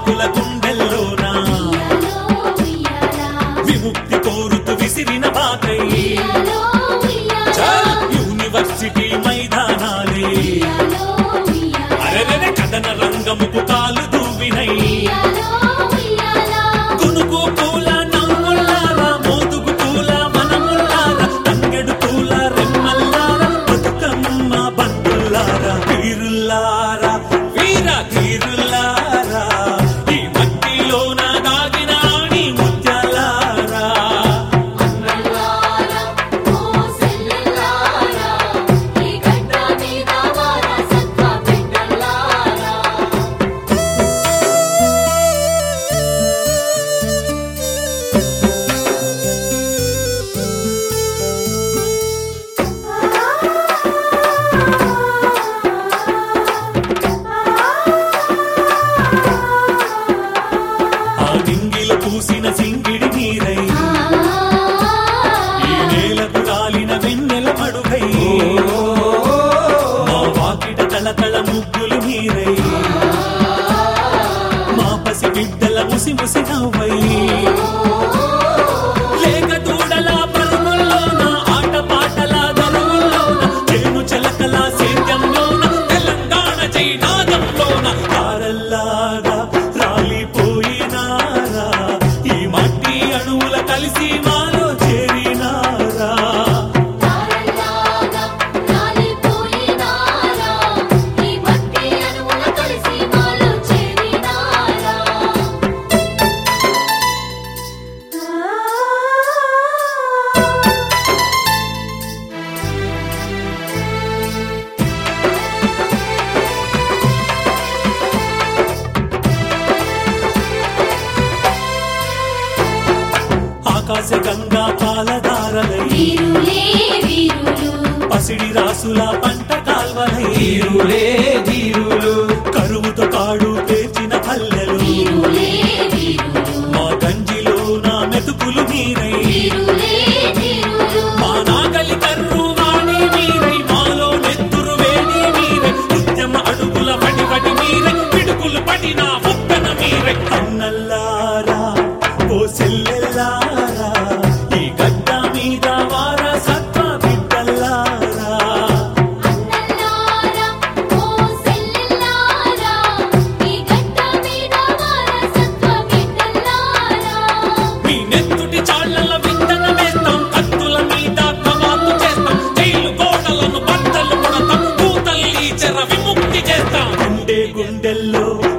యువకుల గుండెల్లోనా ఉయ్యాలో ఉయ్యాలా విముక్తి కోరుతూ విసిరిన బాకై ఉయ్యాలో ఉయ్యాలా చల్ యూనివర్సిటీ మైదానాలే ఉయ్యాలో ఉయ్యాలా అరెరెరె కథన రంగముకు కాలు దూవినై ఉయ్యాలో ఉయ్యాలా గునుగు పూల నవ్వుల్లారా మోదుగు పూల మనముల్లారా తంగెడు పూల రెమ్మల్లారా బతుకమ్మ బంతుల్లారా వీరుల్లారా వీర వీరుల్లారా ఈ మట్టిలోన దాగిన ఆణి ముత్యాలారా అన్నల్లారా ఓ సెల్లెల్లారా ఈ గడ్డ మీద వారసత్వ బిడ్డల్లారా ఆ డింగిలో పూసిన సింగిడి నీరై ఈ నేలకు రాలిన వెన్నెల మడుగై మా వాకిట తళతళ ముగ్గులు మీరై మా పసి బిడ్డల ముసి ముసి నవ్వై లేక దూడల పరుగుల్లోన ఆట పాటల దరువుల్లోన చేను చెలకల సేద్యంలోన తెలంగాణ జైనాదంలోన తారల్లాగా రాలిపోయినారా ఈ మట్టి అణువుల కలిసి మాలో చేరినారా తారల్లాగా కాలిపోయినారా ఈ మట్టి అణువుల కలిసి మాలో చేరినారా ఆకాశ గంగా పాలధారలై వీరులే వీరులు పసిడి రాసుల పంట కాల్వలై ధీరులే ధీరులు కరువుతో కాడు పేర్చిన పల్లెలు వీరులే వీరులు మా గంజిలో నా మెతుకులు మీరై వీరులే వీరులు మా నాగలి కర్రు వాడి మీరై మాలో నెత్తురు వేడి మీరై ఉద్యమ అడుగుల పడి పడి మీరై పిడుగులు పడిన ఉత్తన మీరై అన్నల్లారా ఓ సెల్లెల్లారా ఈ గడ్డ మీద వారసత్వ బిడ్డల్లారా అన్నల్లారా ఓ సెల్లెల్లారా ఈ గడ్డ మీద వారసత్వ బిడ్డల్లారా మీ నెత్తుటి చాళ్ల విత్తన వేస్తాం కత్తుల మీద కవాతు చేస్తాం జైలు గోడలను బద్దలు కొడతాం కూతల్లి చెర విముక్తి చేస్తాం గుండె గుండెల్లో